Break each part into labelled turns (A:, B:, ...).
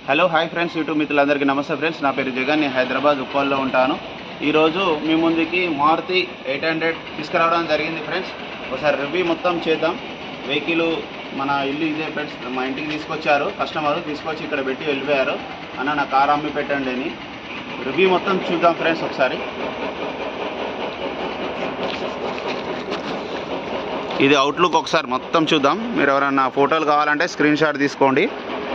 A: Hello hi friends YouTube మిత్రులందరికీ నమస్తే friends నా పేరు జగన్ నేను హైదరాబాద్ ఉప్పల్లో ఉంటాను ఈరోజు మీ ముందుకి మారుతి ఎయిట్ హండ్రెడ్ తీసుకురావడం జరిగింది ఫ్రెండ్స్ ఒకసారి రివ్యూ మొత్తం చేద్దాం వెహికల్ మన ఇల్లు ఇదే ఫ్రెండ్స్ మా ఇంటికి తీసుకొచ్చారు కస్టమర్ తీసుకొచ్చి ఇక్కడ పెట్టి వెళ్ళిపోయారు అన్న నా కార్ అమ్మి పెట్టండి అని రివ్యూ మొత్తం చూద్దాం ఫ్రెండ్స్ ఒకసారి ఇది అవుట్లుక్ ఒకసారి మొత్తం చూద్దాం మీరు ఎవరైనా ఫోటోలు కావాలంటే స్క్రీన్ షాట్ తీసుకోండి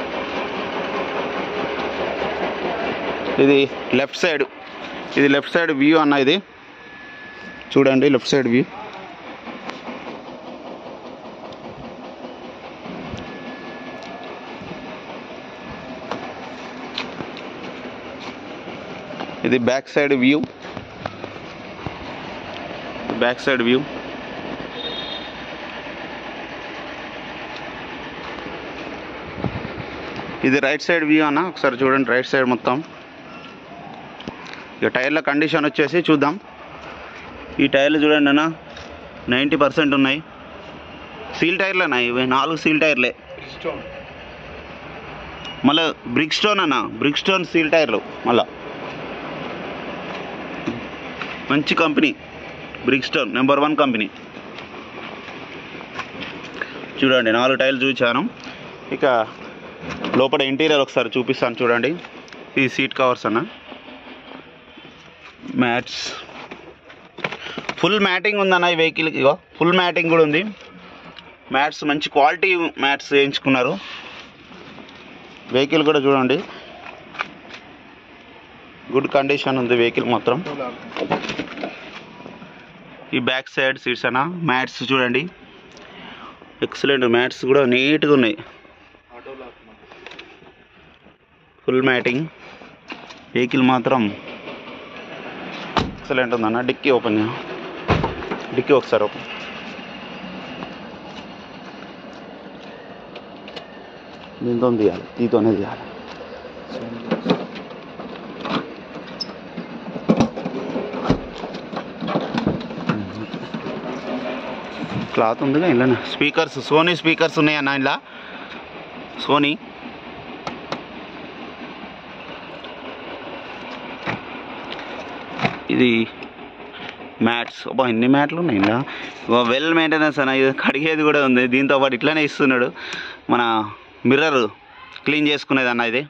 A: ఇది లెఫ్ట్ సైడ్ ఇది లెఫ్ట్ సైడ్ వ్యూ అన్న ఇది చూడండి లెఫ్ట్ సైడ్ వ్యూ ఇది back side view back side view ఇది రైట్ సైడ్ వ్యూ అన్న ఒకసారి చూడండి రైట్ సైడ్ మొత్తం ఇక టైర్ల కండిషన్ వచ్చేసి చూద్దాం ఈ టైర్లు చూడండి అన్న నైంటీ పర్సెంట్ ఉన్నాయి సీల్ టైర్లు అన్న ఇవి నాలుగు సీల్ టైర్లే మళ్ళీ బ్రిక్ స్టోన్ అన్న బ్రిక్ స్టోన్ సీల్ టైర్లు మళ్ళా మంచి company Bridgestone number one company చూడండి నాలుగు టైర్లు చూపించాను ఇక లోపల ఇంటీరియర్ ఒకసారి చూపిస్తాను చూడండి ఈ సీట్ కవర్స్ అన్న మ్యాట్స్ ఫుల్ మ్యాటింగ్ ఉందన్న ఈ వెహికల్కి ఇగో ఫుల్ మ్యాటింగ్ కూడా ఉంది మ్యాట్స్ మంచి క్వాలిటీ మ్యాట్స్ వేయించుకున్నారు వెహికల్ కూడా చూడండి గుడ్ కండిషన్ ఉంది వెహికల్ మాత్రం ఈ బ్యాక్ సైడ్ సీట్స్ అన్న మ్యాట్స్ చూడండి ఎక్సలెంట్ మ్యాట్స్ కూడా నీట్గా ఉన్నాయి ఫుల్ మ్యాటింగ్ వెహికల్ మాత్రం ఎక్సలెంట్ ఉందన్న డిక్కీ ఓపెన్ చేయ డిక్కీ ఒకసారి ఓపెన్ దీంతో తీయాలి దీంతోనే తీయాలి క్లాత్ ఉందిగా ఇలా స్పీకర్స్ సోనీ స్పీకర్స్ ఉన్నాయన్న ఇలా సోనీ ఇది మ్యాట్స్ అబ్బా ఎన్ని మ్యాట్లు ఉన్నాయి ఇలా వెల్ మెయింటెనెన్స్ అన్న ఇది కడిగేది కూడా ఉంది దీంతో పాటు ఇట్లానే ఇస్తున్నాడు మన మిర్రర్ క్లీన్ చేసుకునేది అన్న ఇది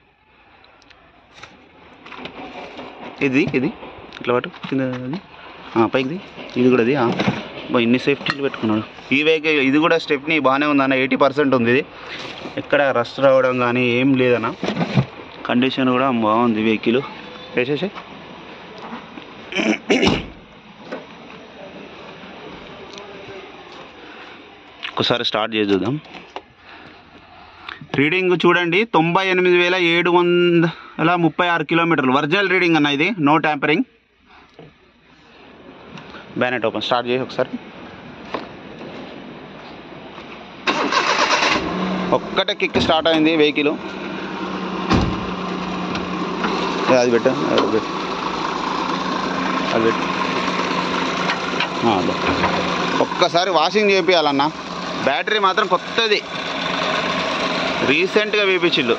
A: ఇది ఇది ఇట్లా పాటు కింద అది ఆ, పైకిది ఇది కూడా ఇది ఆ. అబ్బా ఇన్ని సేఫ్టీలు పెట్టుకున్నాడు ఈ వెహికల్ ఇది కూడా స్టెప్ని బాగానే ఉందన్న ఎయిటీ పర్సెంట్ ఉంది ఇది ఎక్కడ రస్ట్ రావడం కానీ ఏం లేదన్న కండిషన్ కూడా బాగుంది వెహికల్ వేసేసి ఒకసారి స్టార్ట్ చేసి చూద్దాం రీడింగ్ చూడండి తొంభై ఎనిమిది వేల ఏడు వందల ముప్పై ఆరు కిలోమీటర్లు ఒరిజినల్ రీడింగ్ అన్న ఇది no tampering bonnet open start చేసి ఒకసారి ఒక్కటే కిక్ స్టార్ట్ అయింది వెహికల్ అది పెట్టు అది పెట్టు అది పెట్టు ఆ, అదే. ఒక్కసారి వాషింగ్ చేపియాలన్న బ్యాటరీ మాత్రం కొత్తది రీసెంట్గా వేపించిల్లు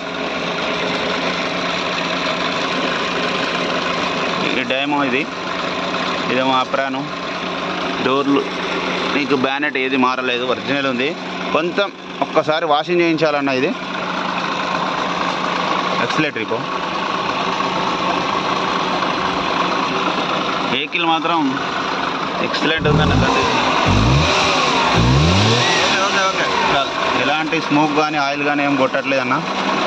A: ఈ డైమో ఇది ఇదేమో అప్రాను డోర్లు నీకు బ్యానెట్ ఏది మారలేదు ఒరిజినల్ ఉంది కొంచెం ఒక్కసారి వాషింగ్ చేయించాలన్న ఇది ఎక్సలేటర్ పో వెహికల్ మాత్రం ఎక్సలెంట్ ఉందన్న కండిషన్ ఓకే ఓకే ఓకే చాలు ఎలాంటి స్మోక్ కానీ ఆయిల్ కానీ ఏం కొట్టట్లేదు అన్న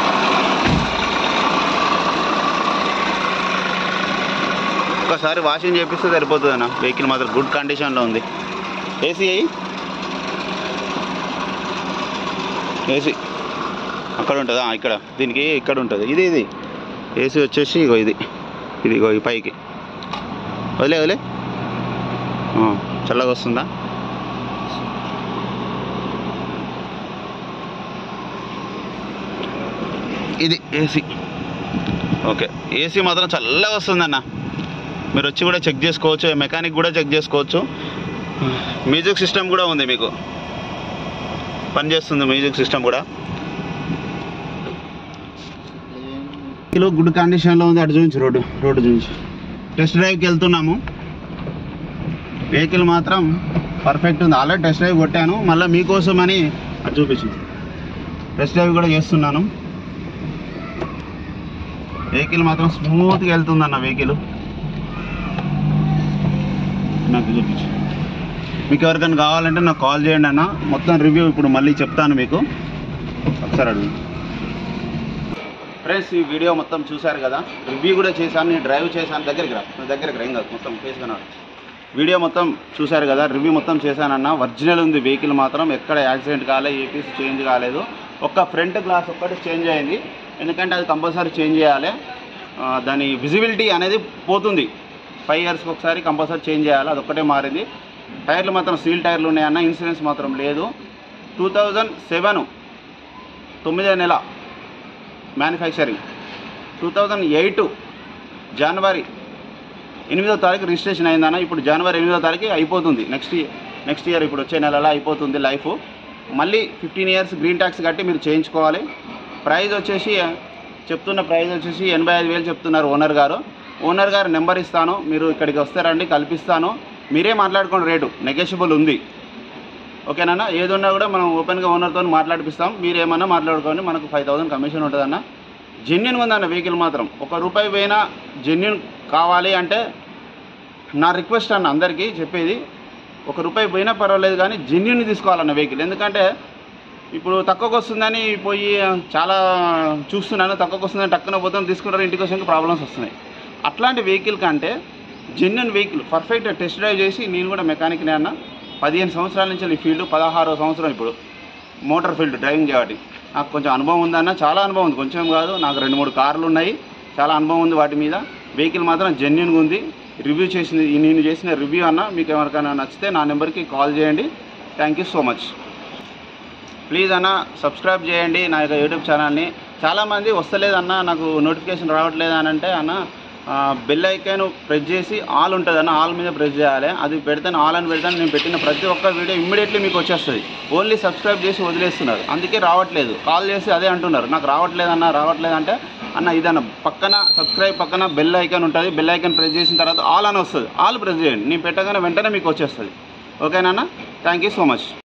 A: ఒక్కసారి వాషింగ్ చేపిస్తే సరిపోతుంది అన్న వెహికల్ మాత్రం గుడ్ కండిషన్లో ఉంది ఏసీ అయ్యి ఏసీ అక్కడ ఉంటుందా ఇక్కడ దీనికి ఇక్కడ ఉంటుంది ఇది ఇది ఏసీ వచ్చేసి ఇగో ఇది ఇది ఇగో ఈ పైకి వదిలే వదిలే ఆ, చల్లగా వస్తుందా ఇది ఏసీ ఓకే ఏసీ మాత్రం చల్లగా వస్తుందన్న మీరు వచ్చి కూడా చెక్ చేసుకోవచ్చు మెకానిక్ కూడా చెక్ చేసుకోవచ్చు మ్యూజిక్ సిస్టమ్ కూడా ఉంది మీకు పనిచేస్తుంది మ్యూజిక్ సిస్టమ్ కూడా కిలో గుడ్ కండిషన్లో ఉంది అటు చూపించు రోడ్డు రోడ్డు చూపించు టెస్ట్ డ్రైవ్కి వెళ్తున్నాము వెహికల్ మాత్రం పర్ఫెక్ట్ ఉంది ఆల్రెడీ టెస్ట్ డ్రైవ్ కొట్టాను మళ్ళీ మీకోసం అని అటు చూపించు టెస్ట్ డ్రైవ్ కూడా చేస్తున్నాను వెహికల్ మాత్రం స్మూత్గా వెళ్తుంది అన్న వెహికల్ నాకు చూపించు మీకు ఎవరికైనా కావాలంటే నాకు కాల్ చేయండి అన్న మొత్తం రివ్యూ ఇప్పుడు మళ్ళీ చెప్తాను మీకు ఒకసారి అడుగు ఫ్రెండ్స్ ఈ వీడియో మొత్తం చూశారు కదా రివ్యూ కూడా చేశాను నేను డ్రైవ్ చేశాను దగ్గరికి రా నువ్వు దగ్గరికి రా ఏం కాదు మొత్తం ఫేస్ కన్నాడు వీడియో మొత్తం చూశారు కదా రివ్యూ మొత్తం చేశానన్న ఒరిజినల్ ఉంది వెహికల్ మాత్రం ఎక్కడ యాక్సిడెంట్ కాలేదు ఏపీసీ చేంజ్ కాలేదు ఒక్క ఫ్రంట్ గ్లాస్ ఒక్కటి చేంజ్ అయింది ఎందుకంటే అది కంపల్సరీ చేంజ్ చేయాలి ఆ, దాని విజిబిలిటీ అనేది పోతుంది ఫైవ్ ఇయర్స్కి ఒకసారి కంపల్సరీ చేంజ్ చేయాలి అదొక్కటే మారింది టైర్లు మాత్రం సీల్ టైర్లు ఉన్నాయన్న ఇన్సూరెన్స్ మాత్రం లేదు టూ థౌజండ్ సెవెన్ తొమ్మిదో నెల మ్యానుఫ్యాక్చరింగ్ టూ థౌజండ్ ఎయిట్ జనవరి ఎనిమిదో తారీఖు రిజిస్ట్రేషన్ అయిందన్న ఇప్పుడు జనవరి ఎనిమిదో తారీఖు అయిపోతుంది నెక్స్ట్ నెక్స్ట్ ఇయర్ ఇప్పుడు వచ్చే నెలలో అయిపోతుంది లైఫ్ మళ్ళీ ఫిఫ్టీన్ ఇయర్స్ గ్రీన్ ట్యాక్స్ కట్టి మీరు చేయించుకోవాలి ప్రైస్ వచ్చేసి చెప్తున్న ప్రైస్ వచ్చేసి ఎనభై ఐదు వేలు చెప్తున్నారు ఓనర్ గారు ఓనర్ గారు నెంబర్ ఇస్తాను మీరు ఇక్కడికి వస్తారండి కల్పిస్తాను మీరే మాట్లాడుకోండి రేటు నెగోషియబుల్ ఉంది ఓకేనా ఏది ఉన్నా కూడా మనం ఓపెన్గా ఓనర్తో మాట్లాడిపిస్తాం మీరు ఏమన్నా మాట్లాడుకోండి మనకు ఫైవ్ థౌసండ్ కమిషన్ ఉంటుందన్న జెన్యున్గా ఉందన్న వెహికల్ మాత్రం ఒక రూపాయి పోయినా జెన్యున్ కావాలి అంటే నా రిక్వెస్ట్ అన్న అందరికీ చెప్పేది ఒక రూపాయి పోయినా పర్వాలేదు కానీ జెన్యున్ తీసుకోవాలన్న వెహికల్ ఎందుకంటే ఇప్పుడు తక్కువకి వస్తుందని పోయి చాలా చూస్తున్నాను తక్కువకి వస్తుందని టక్కున పోతాం తీసుకుంటారు ఇంటికి వచ్చాక ప్రాబ్లమ్స్ వస్తున్నాయి అట్లాంటి వెహికల్ కంటే genuine vehicle perfect test drive చేసి నేను కూడా మెకానిక్నే అన్న పదిహేను సంవత్సరాల నుంచి ఈ ఫీల్డ్ పదహారో సంవత్సరం ఇప్పుడు మోటార్ ఫీల్డ్ డ్రైవింగ్ చేయబట్టి నాకు కొంచెం అనుభవం ఉందన్న చాలా అనుభవం ఉంది కొంచెం కాదు నాకు రెండు మూడు కార్లు ఉన్నాయి చాలా అనుభవం ఉంది వాటి మీద వెహికల్ మాత్రం జెన్యున్గా ఉంది రివ్యూ చేసింది ఈ నేను చేసిన రివ్యూ అన్న మీకు ఎవరికైనా నచ్చితే నా నెంబర్కి కాల్ చేయండి thank you so much please అన్న సబ్స్క్రైబ్ చేయండి నా యొక్క యూట్యూబ్ ఛానల్ని చాలామంది వస్తలేదన్న నాకు నోటిఫికేషన్ రావట్లేదు అని అంటే అన్న బెల్ ఐకాన్ ప్రెస్ చేసి ఆల్ ఉంటుంది అన్న ఆల్ మీద ప్రెస్ చేయాలి అది పెడితే ఆల్ అని పెడితే నేను పెట్టిన ప్రతి ఒక్క వీడియో ఇమ్మీడియట్లీ మీకు వచ్చేస్తుంది ఓన్లీ సబ్స్క్రైబ్ చేసి వదిలేస్తున్నారు అందుకే రావట్లేదు కాల్ చేసి అదే అంటున్నారు నాకు రావట్లేదు అన్న రావట్లేదు అంటే అన్న ఇదన్న పక్కన సబ్స్క్రైబ్ పక్కన బెల్ ఐకాన్ ఉంటుంది బెల్ ఐకాన్ ప్రెస్ చేసిన తర్వాత ఆల్ అని వస్తుంది ఆల్ ప్రెస్ చేయండి నేను పెట్టగానే వెంటనే మీకు వచ్చేస్తుంది ఓకేనా థ్యాంక్ యూ సో మచ్